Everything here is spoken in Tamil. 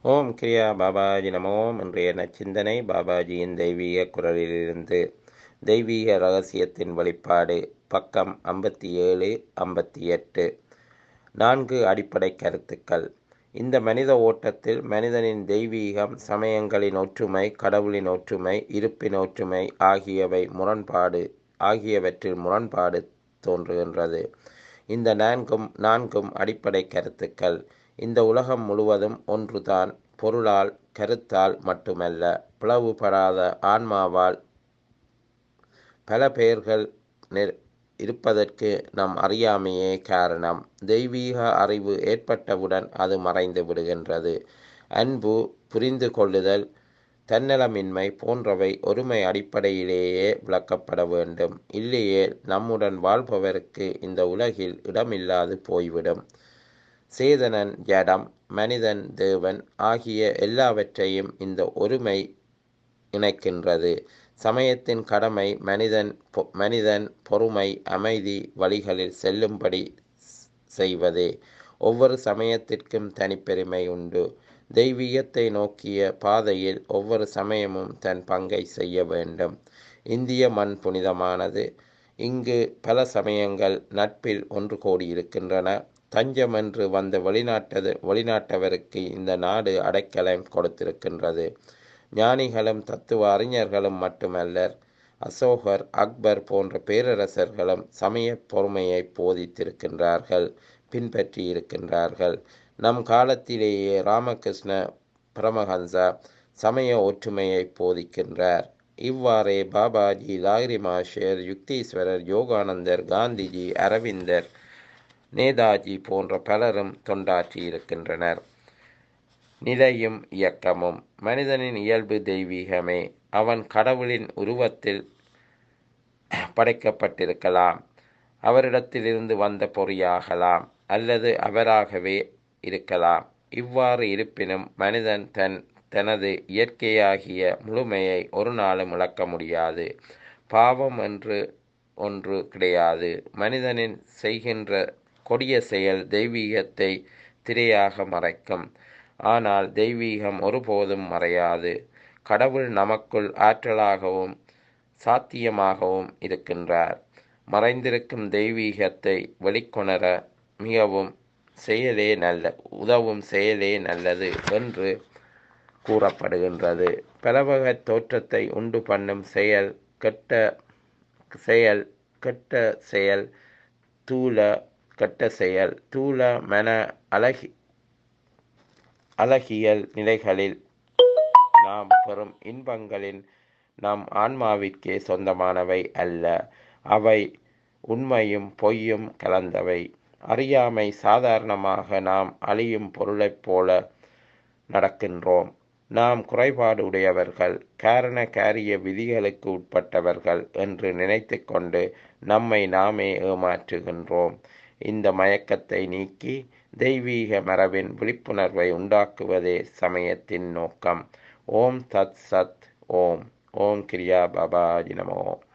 ஓம் கிரியா பாபாஜி நமோம் இன்றைய நச்சிந்தனை பாபாஜியின் தெய்வீக குரலிலிருந்து தெய்வீக ரகசியத்தின் வெளிப்பாடு பக்கம் ஐம்பத்தி ஏழு ஐம்பத்தி எட்டு நான்கு அடிப்படை கருத்துக்கள் இந்த மனித ஓட்டத்தில் மனிதனின் தெய்வீகம் சமயங்களின் ஒற்றுமை கடவுளின் ஒற்றுமை இருப்பின் ஒற்றுமை ஆகியவை முரண்பாடு ஆகியவற்றில் முரண்பாடு தோன்றுகின்றது இந்த நான்கும் நான்கும் அடிப்படை கருத்துக்கள் இந்த உலகம் முழுவதும் ஒன்றுதான் பொருளால் கருத்தால் மட்டுமல்ல பிளவுபடாத ஆன்மாவால் பல பெயர்கள் இருப்பதற்கு நம் அறியாமையே காரணம் தெய்வீக அறிவு ஏற்பட்டவுடன் அது மறைந்து விடுகின்றது அன்பு புரிந்து கொள்ளுதல் தன்னலமின்மை போன்றவை ஒருமை அடிப்படையிலேயே விளக்கப்பட வேண்டும் இல்லையே நம்முடன் வாழ்பவருக்கு இந்த உலகில் இடமில்லாது போய்விடும் சேதனன் ஜடம் மனிதன் தேவன் ஆகிய எல்லாவற்றையும் இந்த ஒருமை இணைக்கின்றது சமயத்தின் கடமை மனிதன் மனிதன் பொறுமை அமைதி வழிகளில் செல்லும்படி செய்வதே ஒவ்வொரு சமயத்திற்கும் தனிப்பெருமை உண்டு தெய்வீகத்தை நோக்கிய பாதையில் ஒவ்வொரு சமயமும் தன் பங்கை செய்ய வேண்டும் இந்திய மண் புனிதமானது இங்கு பல சமயங்கள் நட்பில் ஒன்று கூடியிருக்கின்றன தஞ்சம் என்று வந்த வெளிநாட்டது வெளிநாட்டவருக்கு இந்த நாடு அடைக்கலம் கொடுத்திருக்கின்றது ஞானிகளும் தத்துவ அறிஞர்களும் மட்டுமல்லர் அசோகர் அக்பர் போன்ற பேரரசர்களும் சமய பொறுமையை போதித்திருக்கின்றார்கள் பின்பற்றி இருக்கின்றார்கள் நம் காலத்திலேயே ராமகிருஷ்ண பரமஹன்சா சமய ஒற்றுமையை போதிக்கின்றார் இவ்வாறே பாபாஜி லாகிரி மாஷர் யுக்தீஸ்வரர் யோகானந்தர் காந்திஜி அரவிந்தர் நேதாஜி போன்ற பலரும் தொண்டாற்றி இருக்கின்றனர் நிலையும் இயக்கமும் மனிதனின் இயல்பு தெய்வீகமே அவன் கடவுளின் உருவத்தில் படைக்கப்பட்டிருக்கலாம் அவரிடத்திலிருந்து வந்த பொறியாகலாம் அல்லது அவராகவே இருக்கலாம் இவ்வாறு இருப்பினும் மனிதன் தன் தனது இயற்கையாகிய முழுமையை ஒரு நாளும் இழக்க முடியாது பாவம் என்று ஒன்று கிடையாது மனிதனின் செய்கின்ற கொடிய செயல் தெய்வீகத்தை திரையாக மறைக்கும் ஆனால் தெய்வீகம் ஒருபோதும் மறையாது கடவுள் நமக்குள் ஆற்றலாகவும் சாத்தியமாகவும் இருக்கின்றார் மறைந்திருக்கும் தெய்வீகத்தை வெளிக்கொணர மிகவும் செயலே நல்ல உதவும் செயலே நல்லது என்று கூறப்படுகின்றது பலவகை தோற்றத்தை உண்டு பண்ணும் செயல் கெட்ட செயல் கெட்ட செயல் தூல கெட்ட செயல் தூல மன அழகி அழகியல் நிலைகளில் நாம் பெறும் இன்பங்களின் நம் ஆன்மாவிற்கே சொந்தமானவை அல்ல அவை உண்மையும் பொய்யும் கலந்தவை அறியாமை சாதாரணமாக நாம் அழியும் பொருளைப் போல நடக்கின்றோம் நாம் குறைபாடு உடையவர்கள் காரண காரிய விதிகளுக்கு உட்பட்டவர்கள் என்று நினைத்து கொண்டு நம்மை நாமே ஏமாற்றுகின்றோம் இந்த மயக்கத்தை நீக்கி தெய்வீக மரபின் விழிப்புணர்வை உண்டாக்குவதே சமயத்தின் நோக்கம் ஓம் தத் சத் ஓம் ஓம் கிரியா பாபாஜி நமோ